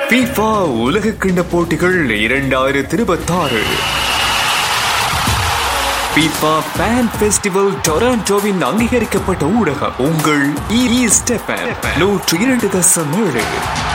FIFA உலக கிண்ட போட்டிகள் இரண்டாயிரத்தி இருபத்தாறு FIFA Fan Festival டொராண்டோவின் அங்கீகரிக்கப்பட்ட ஊடகம் உங்கள் இ ஸ்டெப்பன் நூற்றி இரண்டு தசம் ஏழு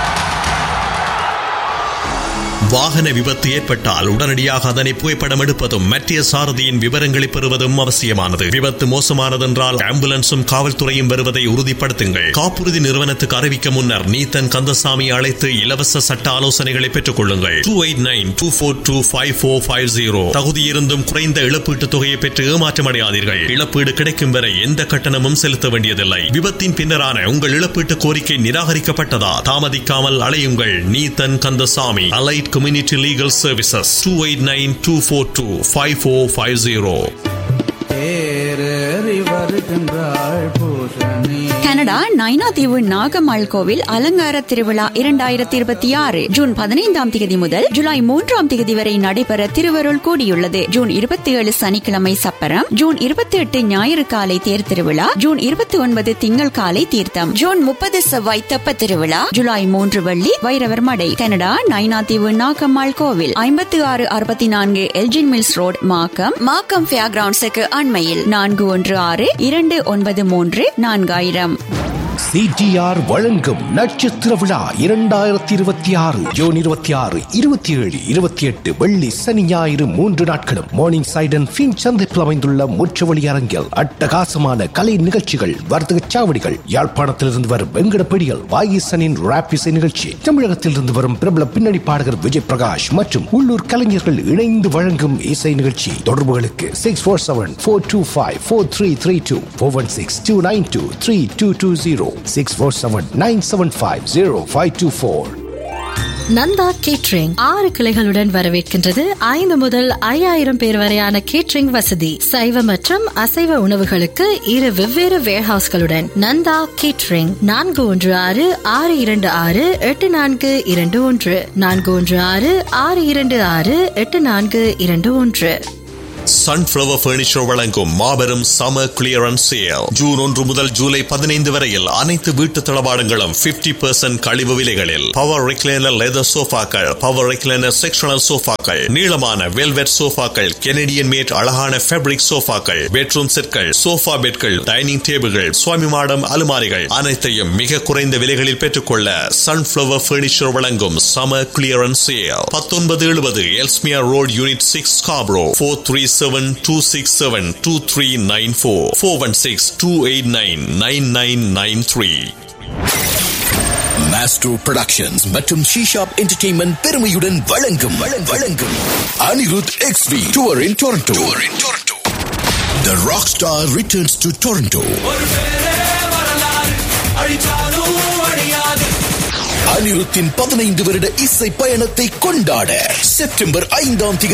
வாகன விபத்து ஏற்பட்டால் உடனடியாக அதனை புகைப்படம் எடுப்பதும் மத்திய சாரதியின் விவரங்களை பெறுவதும் அவசியமானது விபத்து மோசமானதென்றால் ஆம்புலன்ஸும் காவல்துறையும் வருவதை உறுதிப்படுத்துங்கள் காப்புறுதி நிறுவனத்துக்கு அறிவிக்க முன்னர் நீத்தன் கந்தசாமி அழைத்து இலவச சட்ட ஆலோசனைகளை பெற்றுக் கொள்ளுங்கள் two eight nine two four two five four five zero தகுதியிருந்தும் குறைந்த இழப்பீட்டுத் தொகையை பெற்று ஏமாற்றமடையாதீர்கள் இழப்பீடு கிடைக்கும் வரை எந்த கட்டணமும் செலுத்த வேண்டியதில்லை விபத்தின் பின்னரான உங்கள் இழப்பீட்டு கோரிக்கை நிராகரிக்கப்பட்டதா தாமதிக்காமல் அலையுங்கள் Neethan Kandasamy allied community legal services two eight nine two four two five four five zero தேரறி வருகின்றாள் பூசணி கனடா நைனாதீவு நாகம்மாள் கோவில் அலங்கார திருவிழா இரண்டாயிரத்தி இருபத்தி ஆறு ஜூன் பதினைந்தாம் தேதி முதல் ஜூலை மூன்றாம் தேதி வரை நடைபெற திருவருள் கூடியுள்ளது ஜூன் இருபத்தி ஏழு சனிக்கிழமை சப்பரம் ஜூன் இருபத்தி எட்டு ஞாயிறு காலை தேர் திருவிழா ஜூன் இருபத்தி ஒன்பது திங்கள் காலை தீர்த்தம் ஜூன் முப்பது செவ்வாய் தெப்ப திருவிழா ஜூலை மூன்று வெள்ளி வைரவர் மடை கனடா நைனாதீவு நாகம்மாள் கோவில் ஐம்பத்தி ஆறு அறுபத்தி நான்கு Elgin Mills Road Markham Markham fair கிரவுண்ட்ஸுக்கு அண்மையில் நான்கு ஒன்று ஆறு இரண்டு ஒன்பது மூன்று நான்காயிரம் சிடிஆர் வழங்கும் நட்சத்திர விழா இரண்டாயிரத்தி இருபத்தி ஆறு ஜூன் இருபத்தி ஆறு இருபத்தி ஏழு இருபத்தி எட்டு வெள்ளி சனி ஞாயிறு மூன்று நாட்களும் மார்னிங் சைடன் பின் சந்திப்பில் அமைந்துள்ள முற்றவழி அரங்கில் அட்டகாசமான கலை நிகழ்ச்சிகள் வர்த்தக சாவடிகள் யாழ்ப்பாணத்திலிருந்து வரும் வெங்கடப்படிகள் வாயிசனின் ராப் இசை நிகழ்ச்சி தமிழகத்திலிருந்து வரும் பிரபல பின்னணி பாடகர் விஜய் பிரகாஷ் மற்றும் உள்ளூர் கலைஞர்கள் இணைந்து வழங்கும் இசை நிகழ்ச்சி தொடர்புகளுக்கு six four seven four two five four three three two four one six two nine two three two two zero six four seven nine seven five zero five two four Nanda catering ஆறு கிளைகளுடன் வரவேற்கின்றது ஐந்து முதல் ஐயாயிரம் பேர் வரையான catering வசதி சைவ மற்றும் அசைவ உணவுகளுக்கு இரு வெவ்வேறு வேர்ஹவுஸ்களுடன் நந்தா கேட்ரிங் நான்கு ஒன்று ஆறு ஆறு இரண்டு ஆறு எட்டு நான்கு இரண்டு ஒன்று நான்கு ஒன்று ஆறு ஆறு இரண்டு ஆறு எட்டு நான்கு இரண்டு ஒன்று சன்ஃபிளவர் பர்னிச்சர் வழங்கும் மாபெரும் சமர் கிளியரன்ஸ் சேல் ஜூன் ஒன்று முதல் ஜூலை பதினைந்து வரையில் அனைத்து வீட்டு தளபாடங்களும் 50% பெர்சன்ட் கழிவு விலைகளில் பவர் ரெக்லைனர் லெதர் சோஃபாக்கள் பவர் ரெக்லைனர் செக்ஷனல் சோஃபாக்கள் நீளமான வெல்வெட் சோஃபாக்கள் கெனடியன் மேட் அழகான ஃபேப்ரிக் சோஃபாக்கள் பெட்ரூம் செட்கள் சோஃபா பெட்கள் டைனிங் டேபிள்கள் சுவாமி மாடம் அலுமாரிகள் அனைத்தையும் மிக குறைந்த விலைகளில் பெற்றுக்கொள்ள சன்ஃபிளவர் பர்னிச்சர் வழங்கும் சமர் கிளியரன்ஸ் சேல் பத்தொன்பது எழுபது Ellesmere Road unit six Scarborough four three seven two six seven two three nine four four one six two eight nine nine nine nine three Master Productions மற்றும் ஷீஷாப் Entertainment பெருமையுடன் வழங்கும் வழங்கும், வழங்கும் Anirudh X V tour in Toronto The Rockstar returns to Toronto. அனிருத்தின் பதினைந்து வருட இசை பயணத்தை கொண்டாட செப்டம்பர் ஐந்தாம் தேதி